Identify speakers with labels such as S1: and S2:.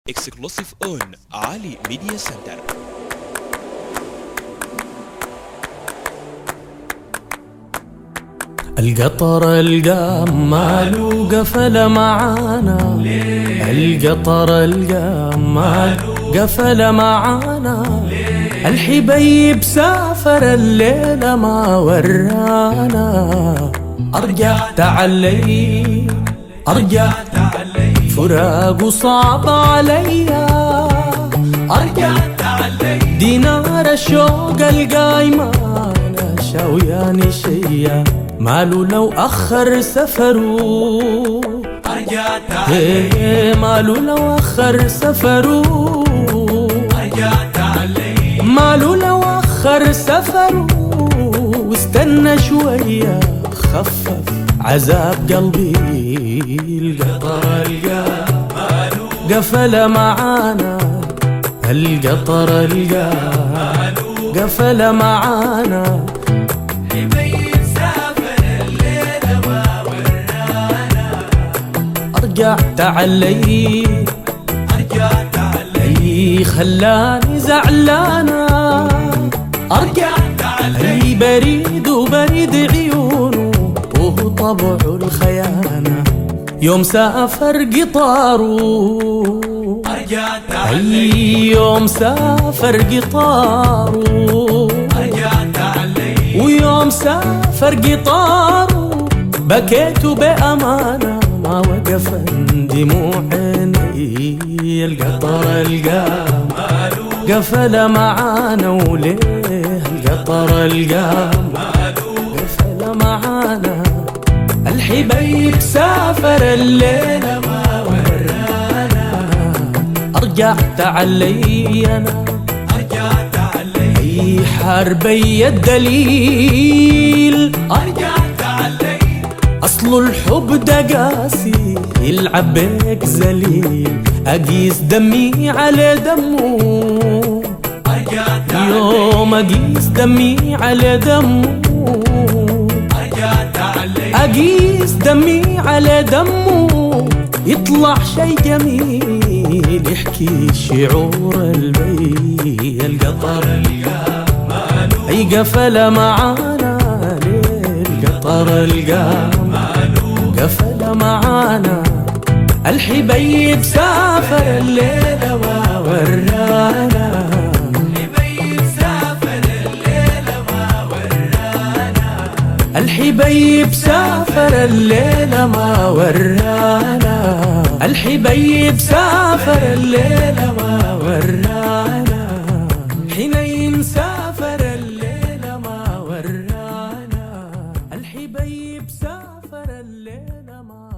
S1: exclusive on Ali Media Center.
S2: القطر القام مالو قفل معانا القطر القام مالو قفل معانا الحبيب سافر الليلة ما ورانا أرجع تعلي أرجع تعلي فراق صعب عليا أرجع تعلي دينار الشوق القايمة شوياني شيا ماله لو أخر سفره
S3: ارجع
S2: إيه
S3: تعلي
S2: ماله لو أخر سفره
S3: ارجع تعلي
S2: ماله لو أخر سفره واستنى شوية خفف عذاب قلبي القطر القى قفل معانا القطر القى قفل معانا
S3: حبيب سافر الليلة ما ورانا
S2: ارجع تعلي
S3: ارجع تعلي
S2: اي خلاني زعلانة ارجع
S3: تعلي
S2: اي بريد وبريد عيونه وهو طبعه الخيانة يوم سافر قطاره
S3: ارجع تعلي
S2: اي يوم سافر قطاره
S3: ارجع تعلي
S2: ويوم سافر قطاره بكيت بأمانة ما وقف دموع عيني القطر القام قفل معانا وليه القطر القام قفل معانا الحبيب سافر الليلة ما ورانا ارجع تعلي انا
S3: ارجع تعلي
S2: اي حربي الدليل
S3: ارجع تعلي
S2: اصل الحب ده قاسي يلعب بيك ذليل اقيس دمي على دمه
S3: ارجع تعلي
S2: يوم اقيس دمي على دمه
S3: ارجع تعلي
S2: اقيس دمي على دمه يطلع شي جميل يحكي شعور البي القطر اي قفل معانا ليه القطر القام قفل معانا الحبيب سافر الليلة ما ورانا
S3: حبيب سافر الليلة ما ورانا
S2: الحبيب سافر الليلة ما ورانا الحبيب سافر الليلة ما ورانا حنين سافر الليلة ما ورانا الحبيب سافر الليلة ما